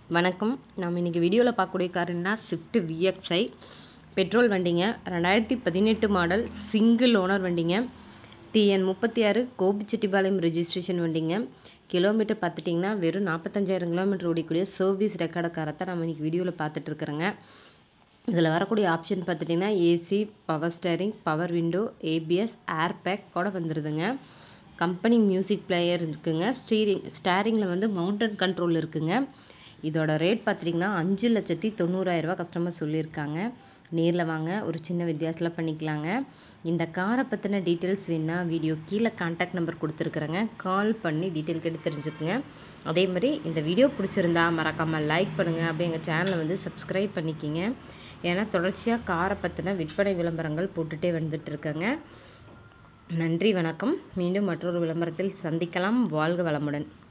வணக்கம் நம்ம இன்றைக்கி வீடியோவில் பார்க்கக்கூடிய கார் என்ன ஸ்விஃப்ட் விஎக்ஸ்ஐ பெட்ரோல் வண்டிங்க ரெண்டாயிரத்தி பதினெட்டு மாடல் சிங்கிள் ஓனர் வண்டிங்க டிஎன் முப்பத்தி ஆறு கோபிச்செட்டிப்பாளையம் ரெஜிஸ்ட்ரேஷன் வண்டிங்க கிலோமீட்டர் பார்த்துட்டிங்கன்னா வெறும் நாற்பத்தஞ்சாயிரம் கிலோமீட்டர் ஓடிக்கூடிய சர்வீஸ் ரெக்கார்டு காரத்தை நம்ம இன்றைக்கி வீடியோவில் பார்த்துட்ருக்குறோங்க இதில் வரக்கூடிய ஆப்ஷன் பார்த்துட்டிங்கன்னா AC power steering power window ABS air bag கூட வந்துடுதுங்க கம்பெனி மியூசிக் பிளேயர் இருக்குங்க ஸ்டீரிங் ஸ்டேரிங்கில் வந்து மவுண்டன் கண்ட்ரோல் இருக்குங்க இதோட ரேட் பார்த்திங்கன்னா அஞ்சு லட்சத்தி தொண்ணூறாயிரரூவா கஸ்டமர் சொல்லியிருக்காங்க நேரில் வாங்க ஒரு சின்ன வித்தியாசத்தில் பண்ணிக்கலாங்க இந்த காரை பற்றின டீட்டெயில்ஸ் வேணுன்னா வீடியோ கீழே கான்டாக்ட் நம்பர் கொடுத்துருக்குறேங்க கால் பண்ணி டீட்டெயில் கேட்டு தெரிஞ்சுக்குங்க அதே மாதிரி இந்த வீடியோ பிடிச்சிருந்தா மறக்காமல் லைக் பண்ணுங்கள் அப்படியே எங்கள் சேனலை வந்து சப்ஸ்கிரைப் பண்ணிக்கிங்க ஏன்னா தொடர்ச்சியாக காரை பற்றின விற்பனை விளம்பரங்கள் போட்டுகிட்டே வந்துட்டு இருக்கேங்க நன்றி வணக்கம் மீண்டும் மற்றொரு விளம்பரத்தில் சந்திக்கலாம் வாழ்க வளமுடன்